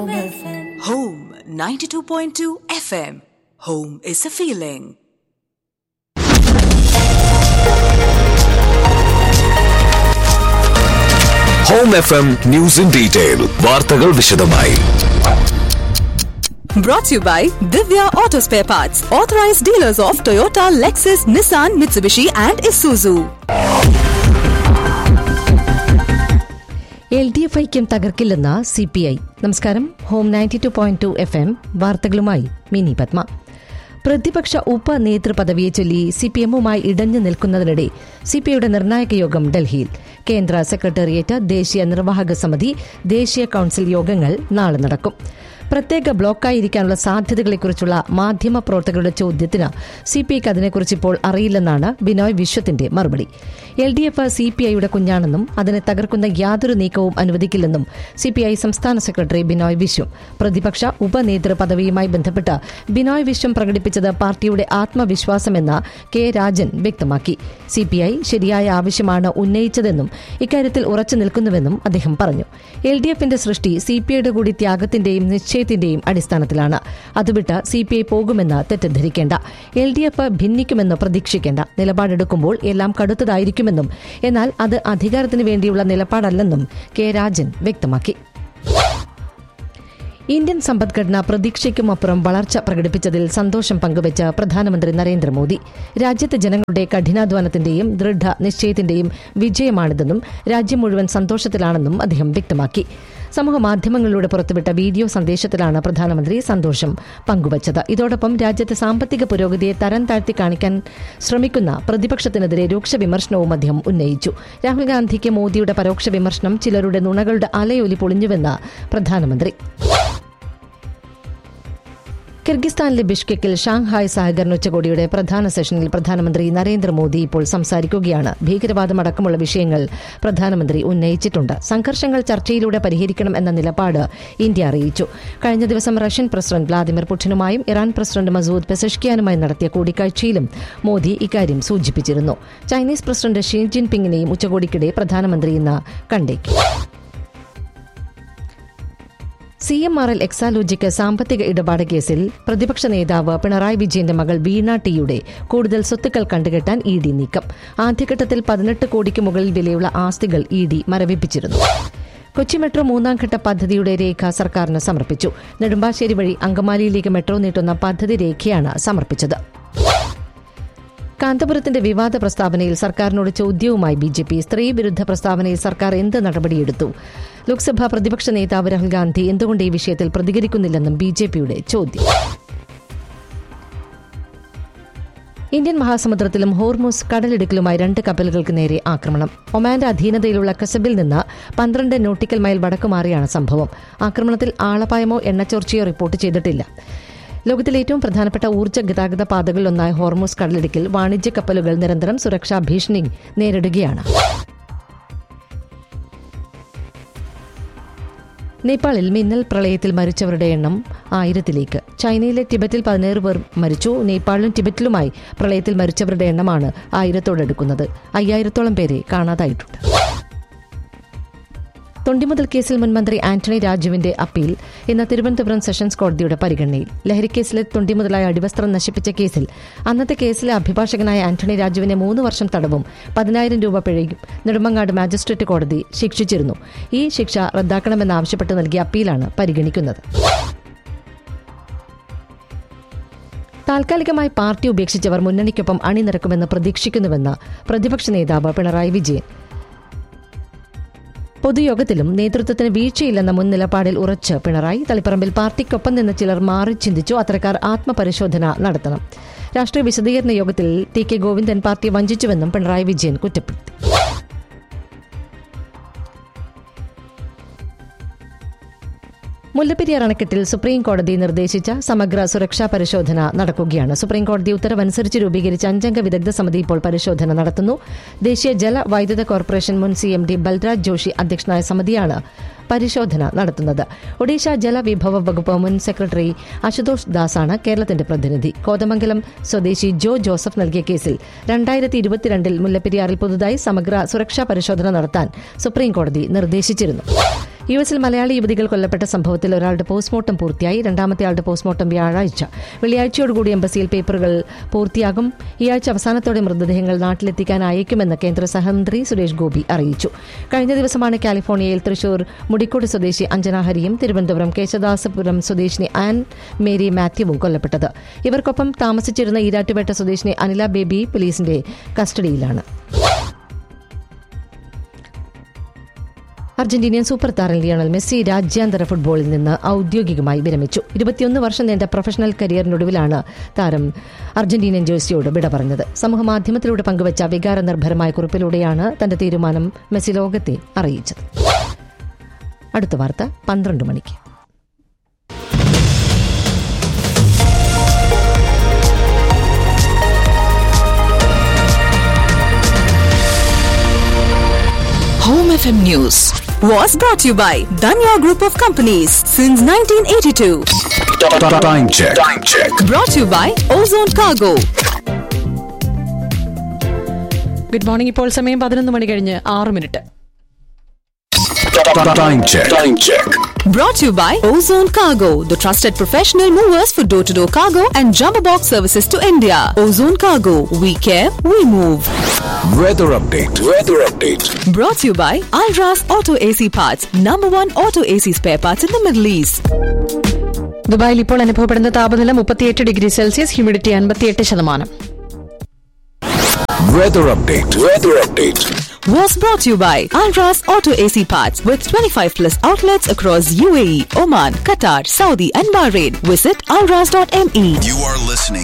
Home FM. Home 92.2 FM. Home is a feeling. Home F M news in detail വാർത്തകൾ വിശദമായി Brought to you by Divya Auto Spare Parts, authorized dealers of Toyota, Lexus, Nissan, Mitsubishi, and Isuzu. L D F ഐക്യം തകർക്കില്ലെന്ന C P I നമസ്കാരം home ninety two point two F M വാർത്തകളുമായി മിനി പത്മ പ്രതിപക്ഷ ഉപനേതൃപദവിയെ ചൊല്ലി C P എമ്മുമായി ഇടഞ്ഞു നിൽക്കുന്നതിനിടെ സി പി ഐയുടെ നിർണായക യോഗം ഡൽഹിയിൽ കേന്ദ്ര സെക്രട്ടേറിയറ്റ് ദേശീയ നിർവാഹക സമിതി ദേശീയ കൌൺസിൽ യോഗങ്ങൾ നാളെ നടക്കും പ്രത്യേക ബ്ലോക്കായിരിക്കാനുള്ള സാധ്യതകളെക്കുറിച്ചുള്ള മാധ്യമ പ്രവർത്തകരുടെ ചോദ്യത്തിന് സി പി ഐക്ക് അതിനെക്കുറിച്ച് ഇപ്പോൾ അറിയില്ലെന്നാണ് ബിനോയ് വിശ്വത്തിന്റെ മറുപടി L D F C P ഐയുടെ കുഞ്ഞാണെന്നും അതിനെ തകർക്കുന്ന യാതൊരു നീക്കവും അനുവദിക്കില്ലെന്നും സി പി ഐ സംസ്ഥാന സെക്രട്ടറി ബിനോയ് വിശ്വം പ്രതിപക്ഷ ഉപനേതൃ പദവിയുമായി ബന്ധപ്പെട്ട് ബിനോയ് വിശ്വം പ്രകടിപ്പിച്ചത് പാർട്ടിയുടെ ആത്മവിശ്വാസമെന്ന് കെ രാജൻ വ്യക്തമാക്കി സി പി ഐ ശരിയായ ആവശ്യമാണ് ഉന്നയിച്ചതെന്നും ഇക്കാര്യത്തിൽ ഉറച്ചു നിൽക്കുന്നുവെന്നും അദ്ദേഹം പറഞ്ഞു എൽ ഡി എഫിന്റെ സൃഷ്ടി സി പി ഐയുടെ കൂടി ത്യാഗത്തിന്റെയും നിശ്ചയത്തിന്റെയും അടിസ്ഥാനത്തിലാണ് അതുവിട്ട് സി പി ഐ പോകുമെന്ന് തെറ്റിദ്ധരിക്കേണ്ട എൽ ഡി എഫ് ഭിന്നിക്കുമെന്ന് പ്രതീക്ഷിക്കേണ്ട നിലപാടെടുക്കുമ്പോൾ എല്ലാം കടുത്തതായിരിക്കുമെന്നും എന്നാൽ അത് അധികാരത്തിന് വേണ്ടിയുള്ള നിലപാടല്ലെന്നും കെ രാജൻ വ്യക്തമാക്കി ഇന്ത്യൻ സമ്പദ്ഘടന പ്രതീക്ഷയ്ക്കുമപ്പുറം വളർച്ച പ്രകടിപ്പിച്ചതിൽ സന്തോഷം പങ്കുവച്ച് പ്രധാനമന്ത്രി നരേന്ദ്രമോദി രാജ്യത്തെ ജനങ്ങളുടെ കഠിനാധ്വാനത്തിന്റെയും ദൃഢ നിശ്ചയത്തിന്റെയും വിജയമാണിതെന്നും രാജ്യം മുഴുവൻ സന്തോഷത്തിലാണെന്നും അദ്ദേഹം വ്യക്തമാക്കി സമൂഹ മാധ്യമങ്ങളിലൂടെ പുറത്തുവിട്ട വീഡിയോ സന്ദേശത്തിലാണ് പ്രധാനമന്ത്രി സന്തോഷം പങ്കുവച്ചത് ഇതോടൊപ്പം രാജ്യത്തെ സാമ്പത്തിക പുരോഗതിയെ തരം താഴ്ത്തി കാണിക്കാൻ ശ്രമിക്കുന്ന പ്രതിപക്ഷത്തിനെതിരെ രൂക്ഷ വിമർശനവും അദ്ദേഹം ഉന്നയിച്ചു രാഹുൽ ഗാന്ധിക്ക് മോദിയുടെ പരോക്ഷ വിമർശനം ചിലരുടെ നുണകളുടെ അലയൊലി പൊളിഞ്ഞുവെന്ന് പ്രധാനമന്ത്രി കിർഗിസ്ഥാനിലെ ബിഷ്കെക്കിൽ ഷാങ്ഹായ് സഹകരണ ഉച്ചകോടിയുടെ പ്രധാന സെഷനിൽ പ്രധാനമന്ത്രി നരേന്ദ്രമോദി ഇപ്പോൾ സംസാരിക്കുകയാണ് ഭീകരവാദമടക്കമുള്ള വിഷയങ്ങൾ പ്രധാനമന്ത്രി ഉന്നയിച്ചിട്ടുണ്ട് സംഘർഷങ്ങൾ ചർച്ചയിലൂടെ പരിഹരിക്കണം എന്ന നിലപാട് ഇന്ത്യ അറിയിച്ചു കഴിഞ്ഞ ദിവസം റഷ്യൻ പ്രസിഡന്റ് വ്ളാദിമിർ പുടിനുമായും ഇറാൻ പ്രസിഡന്റ് മസൂദ് പെസഷ്കിയാനുമായി നടത്തിയ കൂടിക്കാഴ്ചയിലും മോദി ഇക്കാര്യം സൂചിപ്പിച്ചിരുന്നു ചൈനീസ് പ്രസിഡന്റ് ഷീ ജിൻപിങ്ങിനെയും ഉച്ചകോടിക്കിടെ പ്രധാനമന്ത്രി ഇന്ന് കണ്ടേക്കും C M R L Exalogic സാമ്പത്തിക ഇടപാട് കേസിൽ പ്രതിപക്ഷ നേതാവ് പിണറായി വിജയന്റെ മകൾ വീണ ടിയുടെ കൂടുതൽ സ്വത്തുക്കൾ കണ്ടുകെട്ടാൻ ഇ ഡി നീക്കം ആദ്യഘട്ടത്തിൽ പതിനെട്ട് കോടിക്ക് മുകളിൽ വിലയുള്ള ആസ്തികൾ ഇ ഡി മരവിപ്പിച്ചിരുന്നു കൊച്ചി മെട്രോ മൂന്നാം ഘട്ട പദ്ധതിയുടെ രേഖ സർക്കാരിന് സമർപ്പിച്ചു നെടുമ്പാശ്ശേരി വഴി അങ്കമാലിയിലേക്ക് മെട്രോ നീട്ടുന്ന പദ്ധതി രേഖയാണ് സമർപ്പിച്ചത് കാന്തപുരത്തിന്റെ വിവാദ പ്രസ്താവനയിൽ സർക്കാരിനോട് ചോദ്യവുമായി ബി ജെ പി സ്ത്രീ വിരുദ്ധ പ്രസ്താവനയിൽ സർക്കാർ എന്ത് നടപടിയെടുത്തു ലോക്സഭാ പ്രതിപക്ഷ നേതാവ് രാഹുൽ ഗാന്ധി എന്തുകൊണ്ട് ഈ വിഷയത്തിൽ പ്രതികരിക്കുന്നില്ലെന്നും ബി ജെ പിയുടെ ചോദ്യം ഇന്ത്യൻ മഹാസമുദ്രത്തിലും ഹോർമൂസ് കടലിടുക്കിലുമായി രണ്ട് കപ്പലുകൾക്ക് നേരെ ആക്രമണം ഒമാന്റെ അധീനതയിലുള്ള കസബിൽ നിന്ന് പന്ത്രണ്ട് നോട്ടിക്കൽ മൈൽ വടക്കുമാറിയാണ് സംഭവം ആക്രമണത്തിൽ ആളപായമോ എണ്ണച്ചോർച്ചയോ റിപ്പോർട്ട് ചെയ്തിട്ടില്ല ലോകത്തിലെ ഏറ്റവും പ്രധാനപ്പെട്ട ഊർജ്ജ ഗതാഗത പാതകളിലൊന്നായ ഹോർമൂസ് കടലിടുക്കിൽ വാണിജ്യ കപ്പലുകൾ നിരന്തരം സുരക്ഷാ ഭീഷണി നേരിടുകയാണ് നേപ്പാളിൽ മിന്നൽ പ്രളയത്തിൽ മരിച്ചവരുടെ എണ്ണം ആയിരത്തിലേക്ക് ചൈനയിലെ ടിബറ്റിൽ പതിനേഴ് പേർ മരിച്ചു നേപ്പാളിലും ടിബറ്റിലുമായി പ്രളയത്തിൽ മരിച്ചവരുടെ എണ്ണമാണ് ആയിരത്തോടടുക്കുന്നത് അയ്യായിരത്തോളം പേരെ കാണാതായിട്ടുണ്ട് തൊണ്ടിമുതൽ കേസിൽ മുൻമന്ത്രി ആന്റണി രാജുവിന്റെ അപ്പീൽ ഇന്ന് തിരുവനന്തപുരം സെഷൻസ് കോടതിയുടെ പരിഗണനയിൽ ലഹരിക്കേസിലെ തൊണ്ടിമുതലായ അടിവസ്ത്രം നശിപ്പിച്ച കേസിൽ അന്നത്തെ കേസിലെ അഭിഭാഷകനായ ആന്റണി രാജുവിനെ മൂന്ന് വർഷം തടവും പതിനായിരം രൂപ പിഴയും നെടുമങ്ങാട് മാജിസ്ട്രേറ്റ് കോടതി ശിക്ഷിച്ചിരുന്നു ഈ ശിക്ഷ റദ്ദാക്കണമെന്നാവശ്യപ്പെട്ട് നൽകിയ അപ്പീലാണ് പരിഗണിക്കുന്നത് താൽക്കാലികമായി പാർട്ടി ഉപേക്ഷിച്ചവർ മുന്നണിക്കൊപ്പം അണിനിരക്കുമെന്ന് പ്രതീക്ഷിക്കുന്നുവെന്ന് പ്രതിപക്ഷ നേതാവ് പിണറായി വിജയൻ പൊതുയോഗത്തിലും നേതൃത്വത്തിന് വീഴ്ചയില്ലെന്ന മുൻ നിലപാടിൽ ഉറച്ച് പിണറായി തളിപ്പറമ്പിൽ പാർട്ടിക്കൊപ്പം നിന്ന് ചിലർ മാറി ചിന്തിച്ചു അത്തരക്കാർ ആത്മപരിശോധന നടത്തണം രാഷ്ട്രീയ വിശദീകരണ യോഗത്തിൽ ടി കെ ഗോവിന്ദൻ പാർട്ടി വഞ്ചിച്ചുവെന്നും പിണറായി വിജയൻ കുറ്റപ്പെടുത്തി മുല്ലപ്പെരിയാർ അണക്കെട്ടിൽ സുപ്രീം കോടതി നിർദ്ദേശിച്ച സമഗ്ര സുരക്ഷാ പരിശോധന നടക്കുകയാണ് സുപ്രീം കോടതി ഉത്തരവനുസരിച്ച് രൂപീകരിച്ച അഞ്ചംഗ വിദഗ്ധ സമിതി ഇപ്പോൾ പരിശോധന നടത്തുന്നു ദേശീയ ജല വൈദ്യുത കോർപ്പറേഷൻ മുൻ C M D Balraj Joshi അധ്യക്ഷനായ സമിതിയാണ് പരിശോധന നടത്തുന്നത് ഒഡീഷ ജലവിഭവ വകുപ്പ് മുൻ സെക്രട്ടറി അശുതോഷ് ദാസാണ് കേരളത്തിന്റെ പ്രതിനിധി കോതമംഗലം സ്വദേശി ജോ ജോസഫ് നൽകിയ കേസിൽ രണ്ടായിരത്തി ഇരുപത്തിരണ്ടിൽ മുല്ലപ്പെരിയാറിൽ പുതുതായി സമഗ്ര സുരക്ഷാ പരിശോധന നടത്താൻ സുപ്രീം കോടതി നിർദ്ദേശിച്ചിരുന്നു യു എസിൽ മലയാളി യുവതികൾ കൊല്ലപ്പെട്ട സംഭവത്തിൽ ഒരാളുടെ പോസ്റ്റ്മോർട്ടം പൂർത്തിയായി രണ്ടാമത്തെ ആളുടെ പോസ്റ്റ്മോർട്ടം വ്യാഴാഴ്ച വെള്ളിയാഴ്ചയോടുകൂടി എംബസിയിൽ പേപ്പറുകൾ പൂർത്തിയാകും ഈ ആഴ്ച അവസാനത്തോടെ മൃതദേഹങ്ങൾ നാട്ടിലെത്തിക്കാൻ അയക്കുമെന്ന് കേന്ദ്ര സഹമന്ത്രി സുരേഷ് ഗോപി അറിയിച്ചു കഴിഞ്ഞ ദിവസമാണ് കാലിഫോർണിയയിൽ തൃശൂർ മുടിക്കോട് സ്വദേശി അഞ്ജന ഹരിയും തിരുവനന്തപുരം കേശദാസപുരം സ്വദേശിനി ആൻ മേരി മാത്യുവും കൊല്ലപ്പെട്ടത് ഇവർക്കൊപ്പം താമസിച്ചിരുന്ന ഈരാറ്റുപേട്ട സ്വദേശിനി അനില ബേബി പോലീസിന്റെ കസ്റ്റഡിയിലാണ് അർജന്റീനിയൻ സൂപ്പർ താരം ലിയണൽ മെസ്സി രാജ്യാന്തര ഫുട്ബോളിൽ നിന്ന് ഔദ്യോഗികമായി വിരമിച്ചു ഇരുപത്തിയൊന്ന് വർഷം നീണ്ട പ്രൊഫഷണൽ കരിയറിനൊടുവിലാണ് താരം അർജന്റീനിയൻ ജേഴ്സിയോട് വിട പറഞ്ഞത് സമൂഹമാധ്യമത്തിലൂടെ പങ്കുവച്ച വികാര നിർഭരമായ കുറിപ്പിലൂടെയാണ് തന്റെ തീരുമാനം മെസ്സി ലോകത്തെ അറിയിച്ചത് അടുത്ത വാർത്ത പന്ത്രണ്ട് മണിക്ക് Home FM News was brought to you by Danya Group of Companies since 1982. Time check. Time check. Brought to you by Ozone Cargo. Good morning ഇപ്പോൾ സമയം പതിനൊന്ന് മണി കഴിഞ്ഞ് ആറ് minute Time check. Time check. Brought to you by Ozone Cargo, the trusted professional movers for door to door cargo and jumbo box services to India. Ozone Cargo, we care, we move. Weather update. Weather update. Brought to you by Alras Auto AC Parts, number one auto AC spare parts in the Middle East. ദുബായിൽ ഇപ്പോൾ അനുഭവപ്പെടുന്ന താപനില മുപ്പത്തിയെട്ട് degree Celsius humidity അൻപത്തിയെട്ട് ശതമാനം Weather update. Weather update. Was brought to you by Alras Auto AC Parts with 25 plus outlets across UAE, Oman, Qatar, Saudi, and Bahrain. Visit alras.me. You are listening